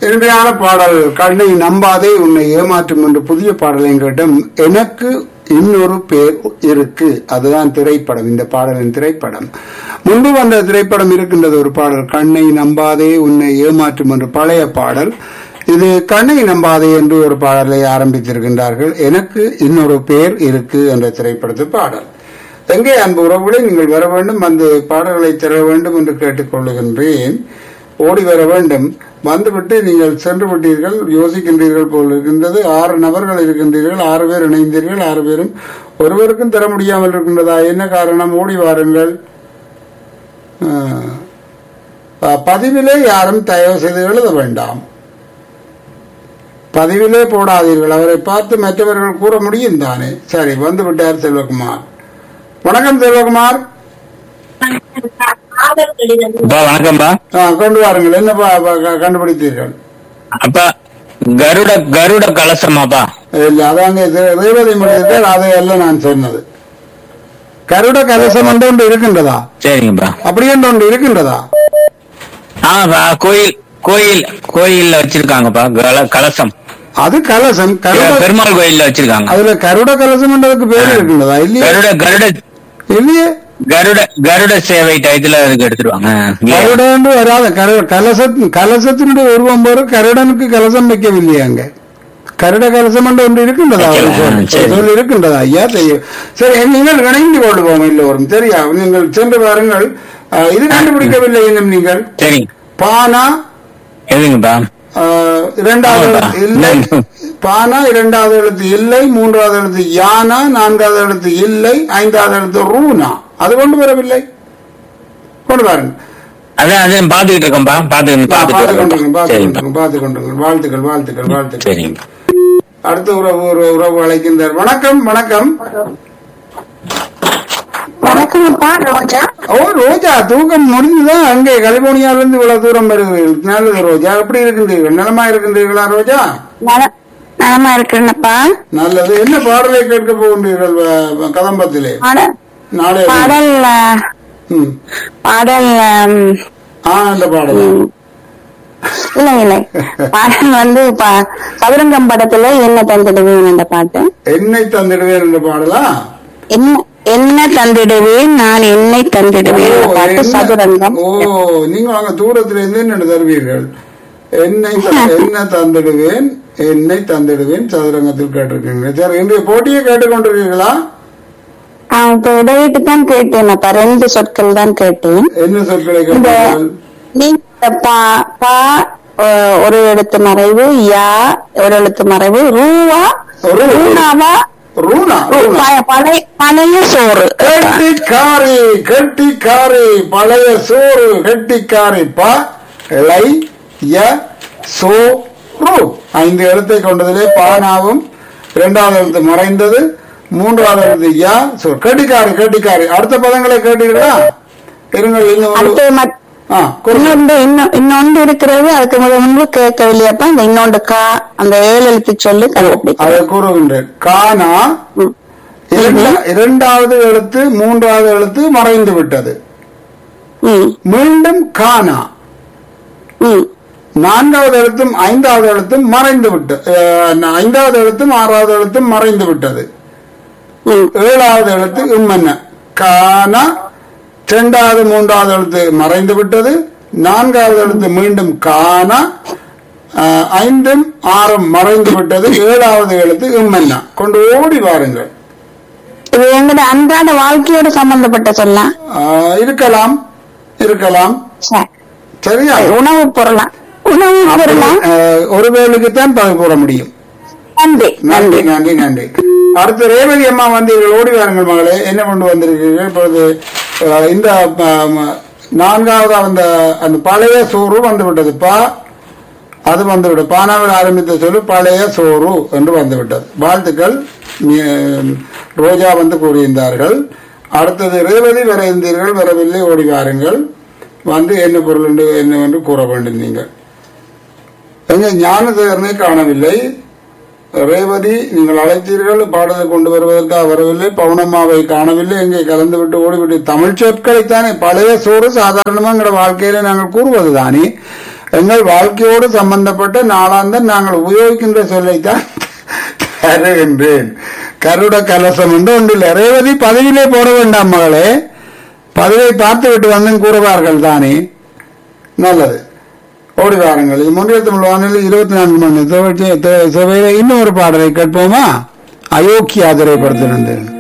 இனிமையான பாடல் கண்ணை நம்பாதே உன்னை ஏமாற்றும் என்று புதிய பாடலையும் கேட்டும் எனக்கு இன்னொரு பேர் இருக்கு அதுதான் திரைப்படம் இந்த பாடலின் திரைப்படம் முன்பு வந்த திரைப்படம் இருக்கின்றது ஒரு பாடல் கண்ணை நம்பாதே உன்னை ஏமாற்றும் என்று பழைய பாடல் இது கண்ணை நம்பாதே என்று ஒரு பாடலை ஆரம்பித்திருக்கின்றார்கள் எனக்கு இன்னொரு பேர் இருக்கு என்ற திரைப்படத்து பாடல் எங்கே அன்பு உறவுகளை நீங்கள் வர வேண்டும் அந்த பாடல்களை தர வேண்டும் என்று கேட்டுக்கொள்ளுகின்றேன் ஓடி வர வேண்டும் வந்துவிட்டு நீங்கள் சென்று விட்டீர்கள் யோசிக்கின்றீர்கள் போல் இருக்கின்றது ஆறு நபர்கள் இருக்கின்றீர்கள் ஆறு பேர் இணைந்தீர்கள் ஆறு பேரும் ஒருவருக்கும் தர முடியாமல் இருக்கின்றதா என்ன காரணம் ஓடி வாருங்கள் ஆஹ், ப- பதிவிலே யாரும் தயவு செய்து எழுத வேண்டாம் பதிவிலே போடாதீர்கள் அவரை பார்த்து மற்றவர்கள் கூற முடியும் தானே சரி வந்து விட்டார் செல்வகுமார் வணக்கம் செல்வகுமார் அப்பா வணக்கம்ப்பா ஆ, கொண்டு வாருங்கள் என்ன பா- பா- க- கண்டுபிடித்தீர்கள் அப்பா கருட கருட கலசமாப்பா இல்ல அதாங்க இது- ரேவதி முடித்தீர்கள் அதை அல்ல நான் சொன்னது கருட கலசம் என்று ஒன்று இருக்கின்றதா சரிங்கப்பா அப்படி என்று ஒன்று இருக்கின்றதா ஆமாப்பா கோயில் கோயில் கோயில்ல வச்சிருக்காங்கப்பா கல- கலசம் அது கலசம் கருட பெருமாள் கோயில்ல வச்சிருக்காங்க அதுல கருட கலசம் என்றதுக்கு பேர் இருக்கின்றதா இல்லையே கருட கருட இல்லையே கருட கருட சேவை டயத்துல அதுக்கு எடுத்துருவாங்க கருட என்று வராத கரு- கலச கலசத்தினுடைய உருவம் போற கருடனுக்கு கலசம் வைக்கவில்லையே அங்க கருட கலசம் என்று ஒன்று இருக்கின்றதா ஒரு வைக்கல. சொல்? ஆ, சரி. சொல் இருக்கின்றதா ஐயா தெரியும் சரி நீங்கள் இணைந்து கொள்வோம் எல்லோரும் சரியா நீங்கள் சென்று வாருங்கள் ஆ, இது கண்டுபிடிக்கவில்லை இன்னும் நீங்கள் சரிங்க பானா எதுங்கப்பா ஆ, இரண்டாவது ஆமாப்பா. எழுத்து இல்லை நன்றி. பானா இரண்டாவது எழுத்து இல்லை மூன்றாவது எழுத்து யானா நான்காவது எழுத்து இல்லை ஐந்தாவது எழுத்து ரூனா அது கொண்டு வரவில்லை கொண்டு வாருங்க அதான் அதான் பாத்துக்கிட்டு இருக்கேன்ப்பா பாத்துக்கிட்டு பார்த்து பாத்துட்டு கொண்டுங்க இருக்கேன் பார்த்து சரிங்கப்பா கொண்டுங்க பார்த்து கொண்டுங்க வாழ்த்துக்கள் வாழ்த்துக்கள் வாழ்த்துக்கள் சரிங்கப்பா அடுத்த உறவு ஒரு உறவு அழைக்கின்றார் வணக்கம் வணக்கம் வணக்கம் அப்பா ரோஜா ஓ ரோஜா தூக்கம் முடிஞ்சுதான் அங்கே கலிபோர்னியால இருந்து இவ்வளவு தூரம் வருகிறீர்கள் நல்லது ரோஜா எப்படி இருக்கின்றீர்கள் நலமா இருக்கின்றீர்களா ரோஜா நல- நலமா இருக்கிறேன்னப்பா நல்லது என்ன பாடலை கேட்க போகின்றீர்கள் வ- கதம்பத்திலே பாடல் நாளை பாடல் ஆ, ம். பாடல் ஆம், ஆ அந்த பாடல் இல்லை இல்லை பாடல் வந்து ப- சதுரங்கம் படத்துல என்ன தந்துடுவேன் அந்த பாட்டு என்னை தந்திடுவேன் என்ற பாடலா என்ன என்ன தந்திடுவேன் நான் என்னை தந்திடுவேன் அந்த ஓ, பாட்டு என்ன- சதுரங்கம் ஓ நீங்கள் அங்க தூரத்துல இருந்து என்ன தருவீர்கள் என்னை த- என்ன தந்திடுவேன் என்னை தந்திடுவேன் சதுரங்கத்தில் கேட்டிருக்கீங்க சரி இன்றைய போட்டியை கேட்டுக்கொண்டிருக்கீங்களா ஆ, இப்ப இடையிட்டு தான் கேட்டேன் அப்பா ரெண்டு சொற்கள் தான் கேட்டேன் என்ன சொற்களை இந்த கேட்டீர்கள் நீங்க பா பா ஆ, ஒரு எழுத்து மறைவு யா ஒரு எழுத்து மறைவு ரூவா ரூ. ரூனாவா ரூனா ரூனா ப- பழைய பழைய சோறு கெட்டிக்காரி கெட்டிக்காரி பழைய சோறு கெட்டிக்காரி ப லை ய சோ ரு ஐந்து எழுத்தை கொண்டதிலே பானாவும் இரண்டாவது எழுத்து மறைந்தது மூன்றாவது எழுத்து யா சோ கெட்டிக்காரி கெட்டிக்காரி அடுத்த பதங்களை கேட்டீர்களா இருங்கள் இன்னும் ஒரு- அடுத்து மத்- ஆ, குறி- இன்னொன்று இன்னும் இன்னொன்று இருக்கிறது அதுக்கு முதல் முன்பு கேட்கவில்லையப்பா இந்த இன்னொன்று கா அந்த ஏழு எழுத்து சொல்லு கண்டுபிடிக்கும் அதை கூறுகின்றேன் கானா ம். இரண்டா- இரண்டாவது எழுத்து மூன்றாவது எழுத்து மறைந்து விட்டது ம் மீண்டும் கானா ம் நான்காவது எழுத்தும் ஐந்தாவது எழுத்தும் மறைந்து விட்டு அஹ், ஐந்தாவது எழுத்தும் ஆறாவது எழுத்தும் மறைந்து விட்டது ம் ஏழாவது எழுத்து இம்மன்ன கான இரண்டாவது மூன்றாவது எழுத்து மறைந்து விட்டது நான்காவது எழுத்து மீண்டும் கான அஹ், ஐந்தும் ஆறும் மறைந்து விட்டது ஏழாவது எழுத்து இம்மன்ன கொண்டு ஓடி வாருங்கள் இது எங்கட அன்றாட வாழ்க்கையோட சம்பந்தப்பட்ட சொல்லலாம் அஹ், இருக்கலாம் இருக்கலாம் சரி. சரியா உணவு பொருளா உணவு பொருளா அஹ், ஒரு வேலுக்குத்தான் பதில் கூற முடியும் நன்றி நன்றி நன்றி நன்றி நன்றி அடுத்து ரேவதி அம்மா வந்தீர்கள் ஓடி வாருங்கள் மகளே என்ன கொண்டு வந்திருக்கீர்கள் இப்பொழுது அஹ், இந்த அஹ், ம- நான்காவது அந்த அந்த பழைய சோறு வந்து விட்டது பா அது வந்துவிட்டது பானாவில் ஆரம்பித்த சொல்லு பழைய சோறு என்று வந்துவிட்டது வாழ்த்துக்கள் நீ- ரோஜா வந்து கூறியிருந்தார்கள் அடுத்தது ரேவதி வர இருந்தீர்கள் வரவில்லை ஓடி வாருங்கள் வந்து என்ன பொருள் என்று என்னவென்று கூற வேண்டும் நீங்கள் எங்க ஞானசேகரனை காணவில்லை ரேவதி நீங்கள் அழைத்தீர்கள் பாடலை கொண்டு வருவதற்காக வரவில்லை பவுனம்மாவை காணவில்லை எங்கே கலந்துவிட்டு ஓடிவிட்டு தமிழ் சொற்களைத்தானே பழைய சோறு சாதாரணமாக எங்களோட வாழ்க்கையில நாங்கள் கூறுவது தானே எங்கள் வாழ்க்கையோடு சம்பந்தப்பட்ட நாளாந்தம் நாங்கள் உபயோகிக்கின்ற சொல்லைத்தான் தருகின்றேன் கருட கலசம் என்று ஒன்றில் ரேவதி பதவியிலே போட வேண்டாம் மகளே பதவியை பார்த்து விட்டு வந்து கூறுவார்கள் தானே நல்லது ஓடி வாருங்கள் இது முன்னிலை தமிழ் வானொலி இருபத்தி நான்கு மணி நேரம் சுவையில இன்னும் ஒரு பாடலை கேட்போமா அயோக்கியா திரைப்படத்திலிருந்து